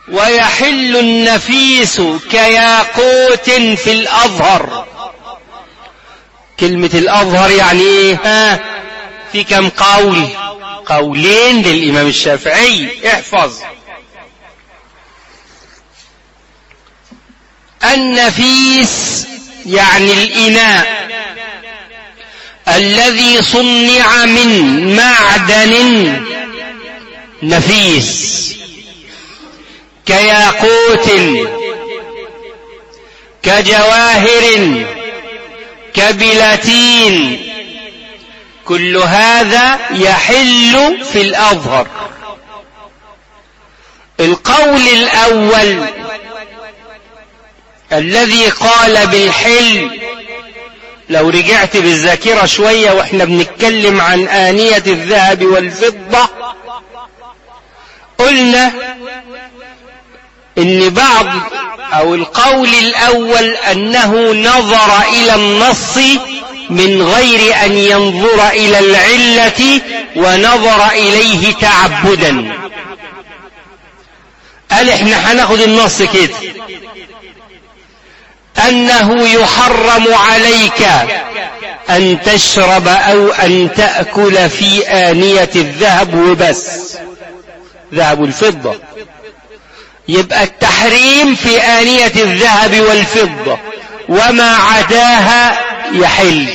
ويحل النفيس كياقوت في الأظهر كلمة الأظهر يعني إيه ها في كم قول قولين للإمام الشافعي احفظ النفيس يعني الإناء الذي صنع من معدن نفيس كياقوت كجواهر كبلاتين كل هذا يحل في الأظهر القول الأول الذي قال بالحل لو رجعت بالذاكرة شوية واحنا بنتكلم عن آنية الذهب والفضة قلنا ان بعض او القول الاول انه نظر الى النص من غير ان ينظر الى العلة ونظر اليه تعبدا قال احنا هناخد النص كده انه يحرم عليك ان تشرب او ان تأكل في آنية الذهب وبس ذهب الفضة يبقى التحريم في آنية الذهب والفضة وما عداها يحل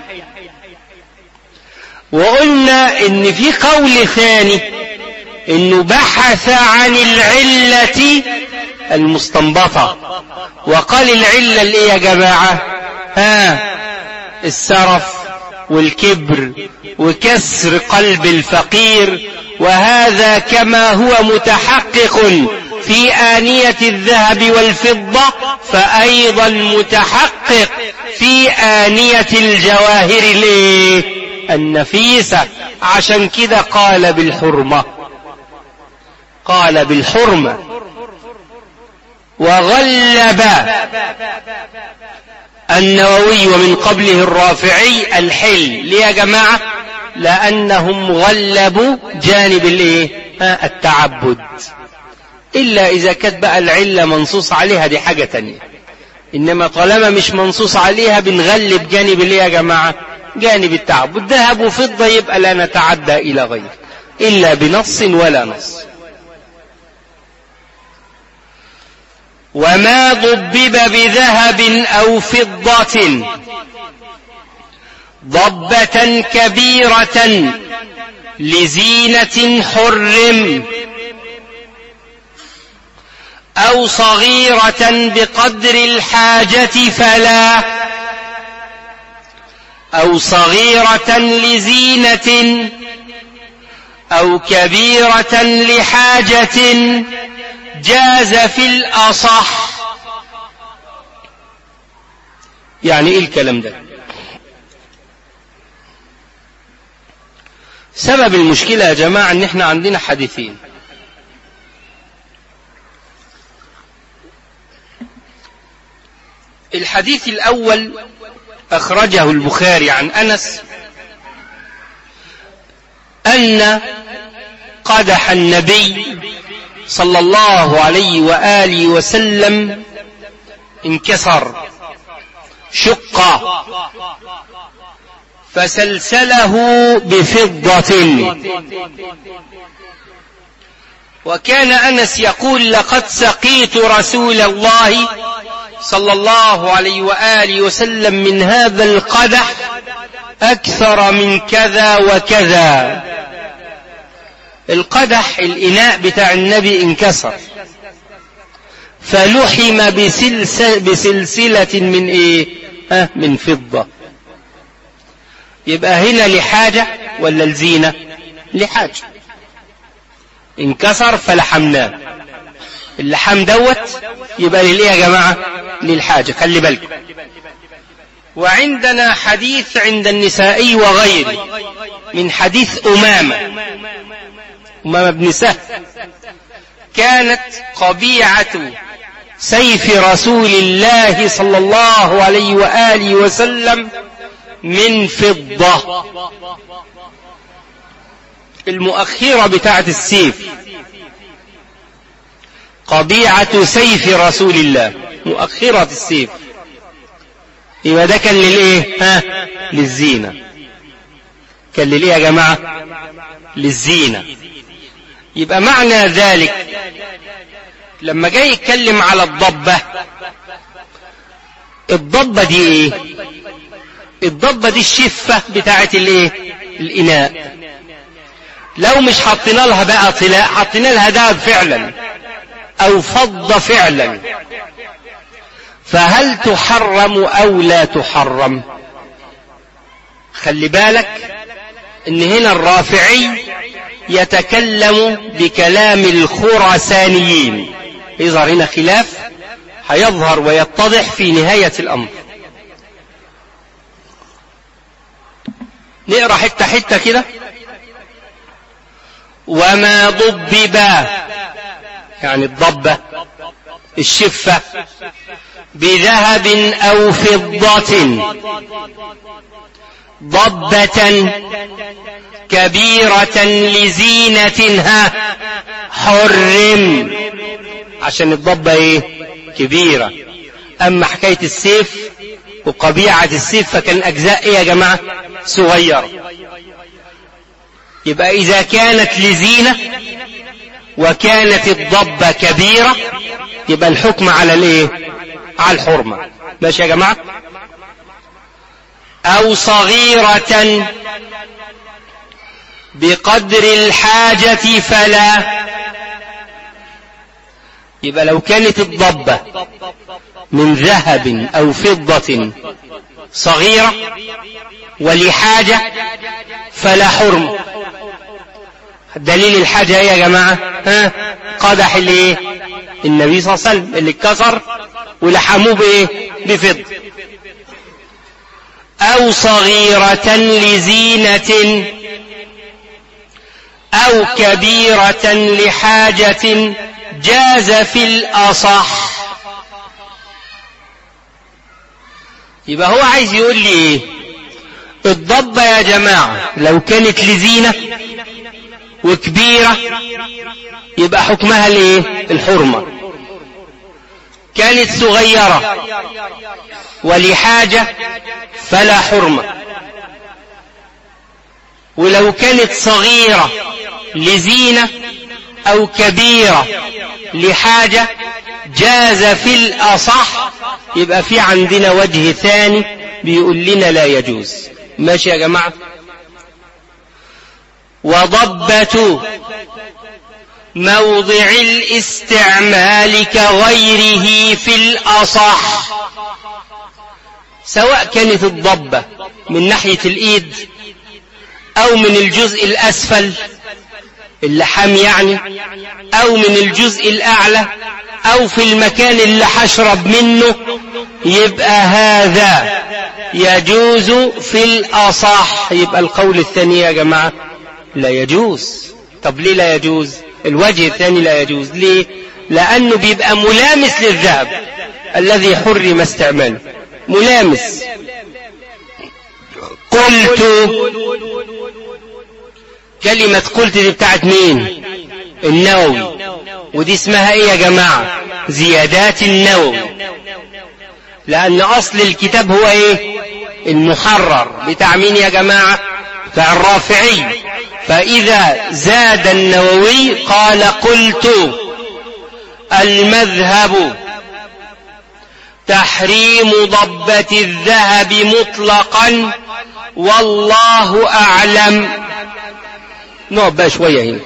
وقلنا ان في قول ثاني انه بحث عن العلة المستنبطة وقال العلة اللي يا جماعة ها السرف والكبر وكسر قلب الفقير وهذا كما هو متحقق في آنية الذهب والفضة فأيضا متحقق في آنية الجواهر ليه النفيسة عشان كده قال بالحرمة قال بالحرمة وغلب النووي ومن قبله الرافعي الحل ليه يا جماعة لأنهم غلبوا جانب الايه التعبد إلا إذا كانت بقى العلة منصوص عليها دي حاجة تانية إنما طالما مش منصوص عليها بنغلب جانب اللي يا جماعة جانب التعبد ذهب وفضة يبقى لا نتعدى إلى غيره إلا بنص ولا نص وما ضبب بذهب أو فضة ضبة كبيرة لزينة حرم أو صغيرة بقدر الحاجة فلا أو صغيرة لزينة أو كبيرة لحاجة جاز في الأصح يعني إيه الكلام ده سبب المشكلة يا جماعة ان احنا عندنا حديثين الحديث الأول أخرجه البخاري عن أنس أن قدح النبي صلى الله عليه وآله وسلم انكسر شق فسلسله بفضة وكان أنس يقول لقد سقيت رسول الله صلى الله عليه وآله وسلم من هذا القدح أكثر من كذا وكذا القدح الإناء بتاع النبي انكسر فلحم بسلسلة, بسلسلة من ايه ها من فضة يبقى هنا لحاجة ولا الزينة لحاجة انكسر فلحمناه اللحام دوت يبقى للايه يا جماعة للحاجة خلي بالكم وعندنا حديث عند النسائي وغيره من حديث أمامة أمامة بن سهل كانت قبيعة سيف رسول الله صلى الله عليه وآله وسلم من فضة المؤخرة بتاعة السيف قبيعة سيف رسول الله مؤخرة السيف يبقى ده كان للايه ها للزينة كان للايه يا جماعة للزينة يبقى معنى ذلك لما جاي يتكلم على الضبة الضبة دي ايه الضبة دي الشفة بتاعت الايه الاناء لو مش حطينا لها بقى طلاء حطينا لها دهب فعلا او فضة فعلا فهل تحرم او لا تحرم خلي بالك ان هنا الرافعي يتكلم بكلام الخراسانيين يظهر هنا خلاف هيظهر ويتضح في نهاية الأمر نقرأ حتة حتة كده وما ضببا يعني الضبة الشفة بذهب أو فضة ضبة كبيرة لزينتها حرم عشان الضبة ايه كبيرة اما حكاية السيف وقبيعة السيف فكان اجزاء ايه يا جماعة صغيرة يبقى اذا كانت لزينة وكانت الضبة كبيرة يبقى الحكم على الايه على الحرمة ماشي يا جماعة او صغيرة بقدر الحاجة فلا يبقى لو كانت الضبة من ذهب أو فضة صغيرة ولحاجة فلا حرم دليل الحاجة ايه يا جماعة ها قدح الايه النبي صلى الله عليه وسلم اللي اتكسر ولحموه بايه بفض او صغيرة لزينة او كبيرة لحاجة جاز في الأصح يبقى هو عايز يقول لي ايه الضبة يا جماعة لو كانت لزينة وكبيرة يبقى حكمها الايه الحرمة كانت صغيرة ولحاجة فلا حرمة ولو كانت صغيرة لزينة أو كبيرة لحاجة جاز في الأصح يبقى في عندنا وجه ثاني بيقول لنا لا يجوز ماشي يا جماعة وضبة موضع الاستعمال كغيره في الأصح سواء كانت الضبة من ناحية الإيد أو من الجزء الأسفل اللحام يعني او من الجزء الاعلى او في المكان اللي هشرب منه يبقى هذا يجوز في الاصح يبقى القول الثاني يا جماعة لا يجوز طب ليه لا يجوز الوجه الثاني لا يجوز ليه لانه بيبقى ملامس للذهب الذي حرم استعماله ملامس قلت كلمة قلت دي بتاعت مين النووي ودي اسمها ايه يا جماعة زيادات النووي لان اصل الكتاب هو ايه المحرر بتاع مين يا جماعة بتاع الرافعي فاذا زاد النووي قال قلت المذهب تحريم ضبة الذهب مطلقا والله اعلم نقعد بقى شوية هنا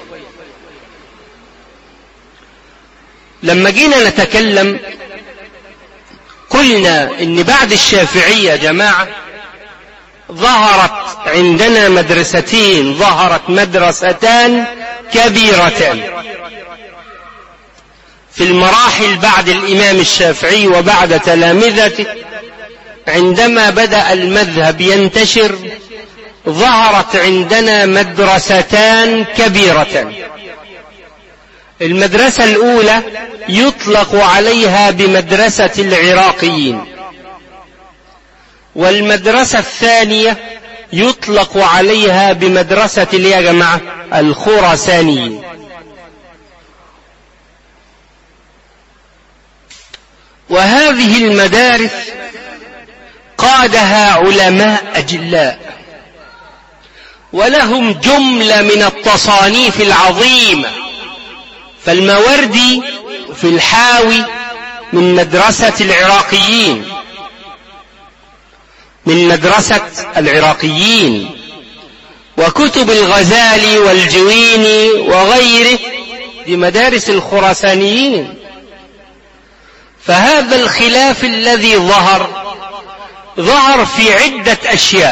لما جينا نتكلم قلنا ان بعد الشافعية جماعة ظهرت عندنا مدرستين ظهرت مدرستان كبيرتان في المراحل بعد الإمام الشافعي وبعد تلامذته عندما بدأ المذهب ينتشر ظهرت عندنا مدرستان كبيرتان المدرسة الأولى يطلق عليها بمدرسة العراقيين والمدرسة الثانية يطلق عليها بمدرسة يا جماعة الخراسانيين وهذه المدارس قادها علماء أجلاء ولهم جملة من التصانيف العظيمة فالموردي في الحاوي من مدرسة العراقيين من مدرسة العراقيين وكتب الغزالي والجويني وغيره لمدارس الخراسانيين فهذا الخلاف الذي ظهر ظهر في عدة أشياء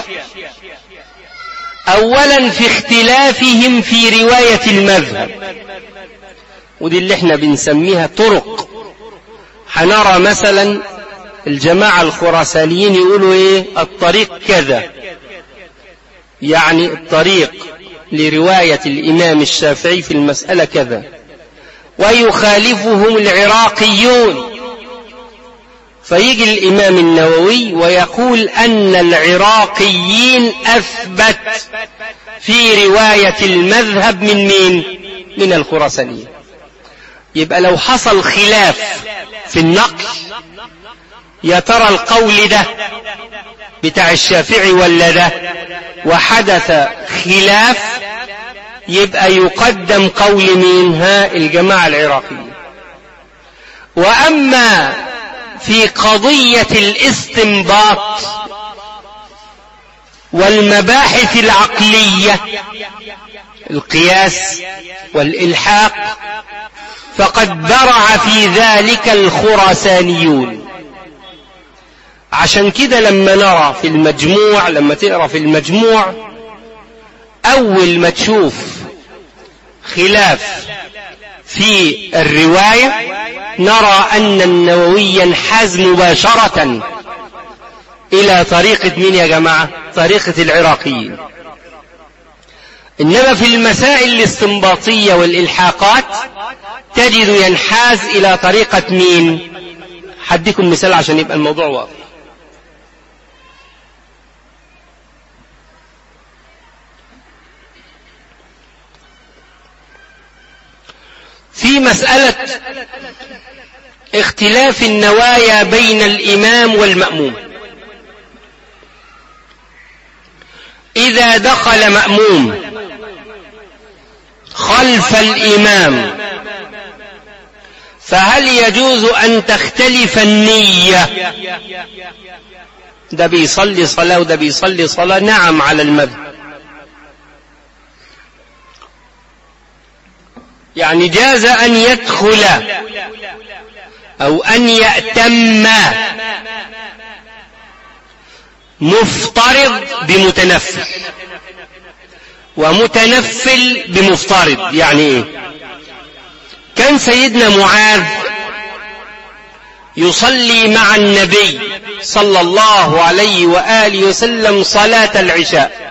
أولا في اختلافهم في رواية المذهب ودي اللي احنا بنسميها طرق هنرى مثلا الجماعة الخراسانيين يقولوا ايه الطريق كذا يعني الطريق لرواية الإمام الشافعي في المسألة كذا ويخالفهم العراقيون فيجي الإمام النووي ويقول أن العراقيين أثبت في رواية المذهب من مين من الخراسانيين يبقى لو حصل خلاف في النقل يا ترى القول ده بتاع الشافعي ولا ده وحدث خلاف يبقى يقدم قول مين ها الجماعة العراقية وأما في قضية الاستنباط والمباحث العقلية القياس والإلحاق فقد برع في ذلك الخراسانيون عشان كده لما نرى في المجموع لما تقرا في المجموع أول ما تشوف خلاف في الرواية نرى أن النووي انحاز مباشرة إلى طريقة مين يا جماعة طريقة العراقيين إنما في المسائل الاستنباطية والإلحاقات تجد ينحاز إلى طريقة مين حديكم مثال عشان يبقى الموضوع واضح في مسألة اختلاف النوايا بين الإمام والمأموم إذا دخل مأموم خلف الإمام فهل يجوز أن تختلف النية ده بيصلي صلاة وده بيصلي صلاة نعم على المذهب يعني جاز أن يدخل أو أن يأتم مفترض بمتنفل ومتنفل بمفترض يعني ايه كان سيدنا معاذ يصلي مع النبي صلى الله عليه وآله وسلم صلاة العشاء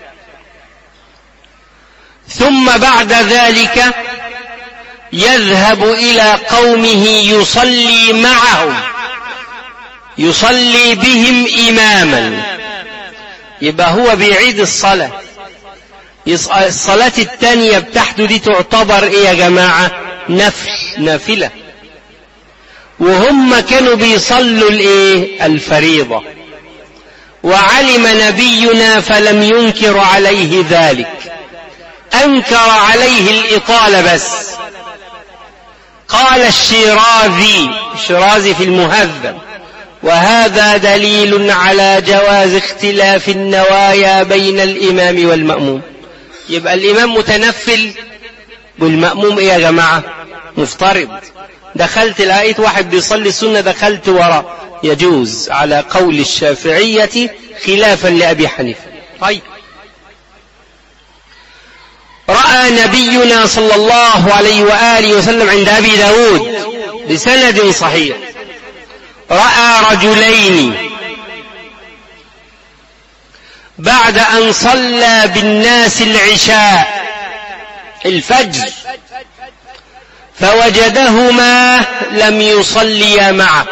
ثم بعد ذلك يذهب إلى قومه يصلي معهم يصلي بهم إماما يبقى هو بيعيد الصلاة الصلاة التانية بتاعته دي تعتبر ايه يا جماعة نفل نافلة وهم كانوا بيصلوا الايه الفريضة وعلم نبينا فلم ينكر عليه ذلك انكر عليه الاطالة بس قال الشيرازي الشيرازي في المهذب وهذا دليل على جواز اختلاف النوايا بين الإمام والمأموم يبقى الإمام متنفل والمأموم إيه يا جماعة مفترض دخلت لقيت واحد بيصلي السنة دخلت وراه يجوز على قول الشافعية خلافا لأبي حنيفة طيب رأى نبينا صلى الله عليه وآله وسلم عند أبي داود بسند صحيح رأى رجلين بعد أن صلى بالناس العشاء الفجر فوجدهما لم يصليا معه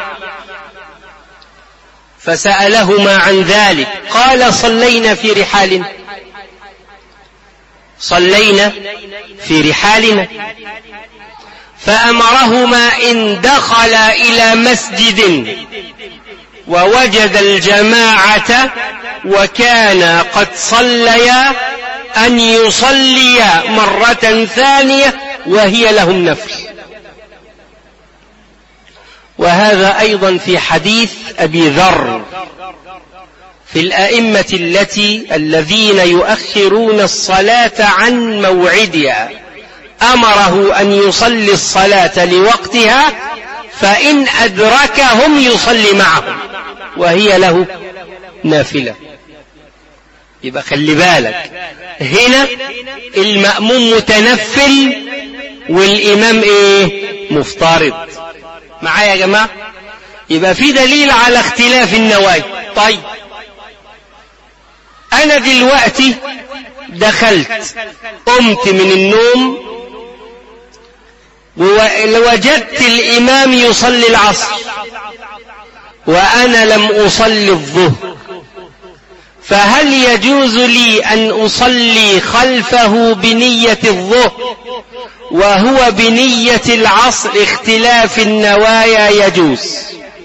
فسألهما عن ذلك قال صلينا في رحال صلينا في رحالنا فأمرهما إن دخل إلى مسجد ووجد الجماعة وكان قد صليا أن يصليا مرة ثانية وهي لهم نفل وهذا أيضا في حديث أبي ذر في الأئمة التي الذين يؤخرون الصلاة عن موعدها أمره أن يصلي الصلاة لوقتها فإن أدركهم يصلي معهم وهي له نافلة يبقى خلي بالك هنا المأموم متنفل والإمام إيه مفترض معايا يا جماعة يبقى في دليل على اختلاف النوايا طيب أنا دلوقتي دخلت قمت من النوم ووجدت الإمام يصلي العصر وأنا لم أصلي الظهر فهل يجوز لي أن أصلي خلفه بنية الظهر وهو بنية العصر اختلاف النوايا يجوز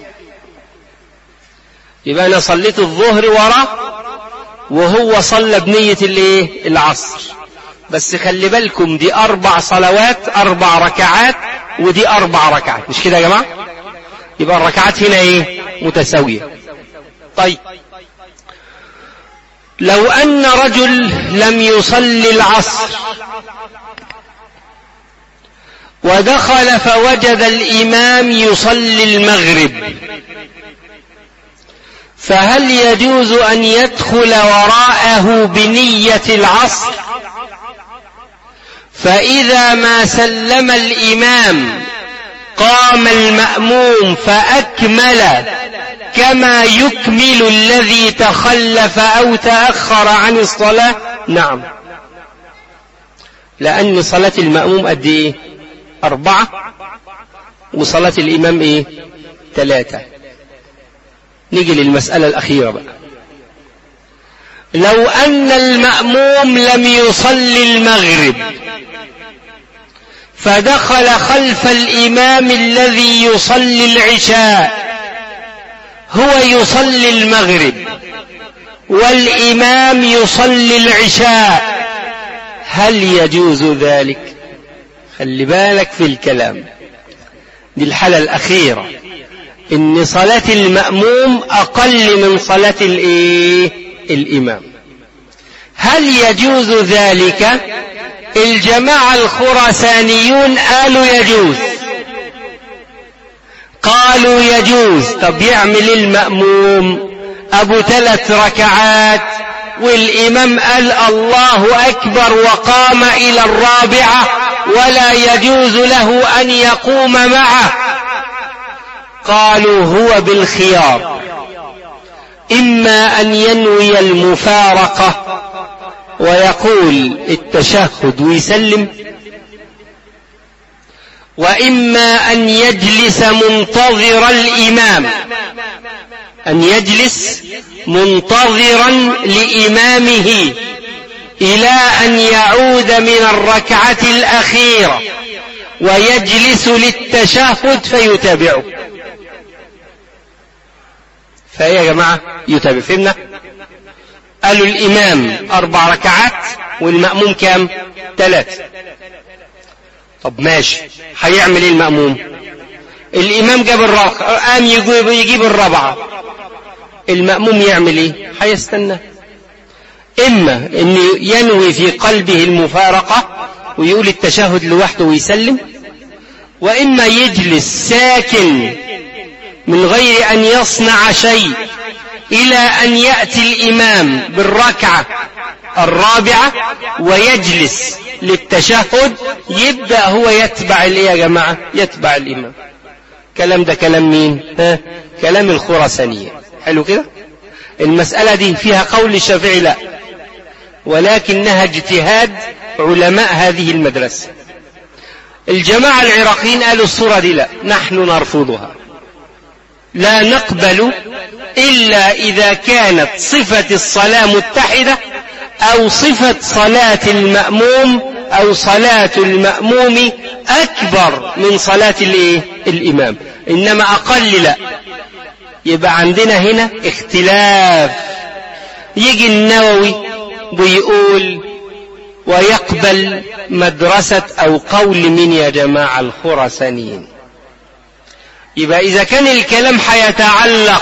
يبقى أنا صليت الظهر وراه وهو صلى بنية الايه العصر بس خلي بالكم دي أربع صلوات أربع ركعات ودي أربع ركعات مش كده يا جماعة يبقى الركعات هنا ايه متساوية طيب لو أن رجل لم يصلي العصر ودخل فوجد الإمام يصلي المغرب فهل يجوز أن يدخل وراءه بنية العصر فإذا ما سلم الإمام قام المأموم فأكمل كما يكمل الذي تخلف أو تأخر عن الصلاة نعم لأن صلاة المأموم قد إيه أربعة وصلاة الإمام إيه ثلاثة نيجي للمسألة الأخيرة بقى لو أن المأموم لم يصلي المغرب فدخل خلف الإمام الذي يصلي العشاء هو يصلي المغرب والإمام يصلي العشاء هل يجوز ذلك خلي بالك في الكلام دي الحالة الأخيرة إن صلاة المأموم أقل من صلاة الإيه؟ الإمام هل يجوز ذلك الجماعة الخرسانيون قالوا يجوز قالوا يجوز طب يعمل المأموم أبو ثلاث ركعات والإمام قال الله أكبر وقام إلى الرابعة ولا يجوز له أن يقوم معه قالوا هو بالخيار إما أن ينوي المفارقة ويقول التشهد ويسلم وإما أن يجلس منتظر الإمام أن يجلس منتظرا لإمامه إلى أن يعود من الركعة الأخيرة ويجلس للتشهد فيتابعه فهي يا جماعة يتابع فهمنا قالوا الإمام أربع ركعات والمأموم كام ثلاث طب ماشي هيعمل ايه المأموم الإمام جاب الرابعة قام يجيب, يجيب الرابعة المأموم يعمل ايه هيستنى إما أن ينوي في قلبه المفارقة ويقول التشهد لوحده ويسلم وإما يجلس ساكن من غير أن يصنع شيء إلى أن يأتي الإمام بالركعة الرابعة ويجلس للتشهد يبدأ هو يتبع الايه يا جماعة يتبع الإمام كلام ده كلام مين ها؟ كلام الخرسانية حلو كده المسألة دي فيها قول الشافعي لا ولكنها اجتهاد علماء هذه المدرسة الجماعة العراقيين قالوا الصورة دي لا نحن نرفضها لا نقبل إلا إذا كانت صفة الصلاة متحدة أو صفة صلاة المأموم أو صلاة المأموم أكبر من صلاة الإيه؟ الإمام إنما أقل لا يبقى عندنا هنا اختلاف يجي النووي بيقول ويقبل مدرسة أو قول من يا جماعة الخرسانيين يبقى إذا كان الكلام حيتعلق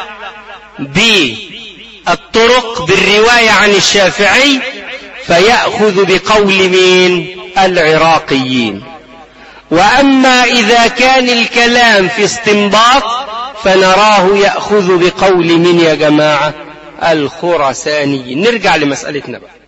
بالطرق بالرواية عن الشافعي فيأخذ بقول مين العراقيين وأما إذا كان الكلام في استنباط فنراه يأخذ بقول من يا جماعة الخرسانيين نرجع لمسألتنا بقى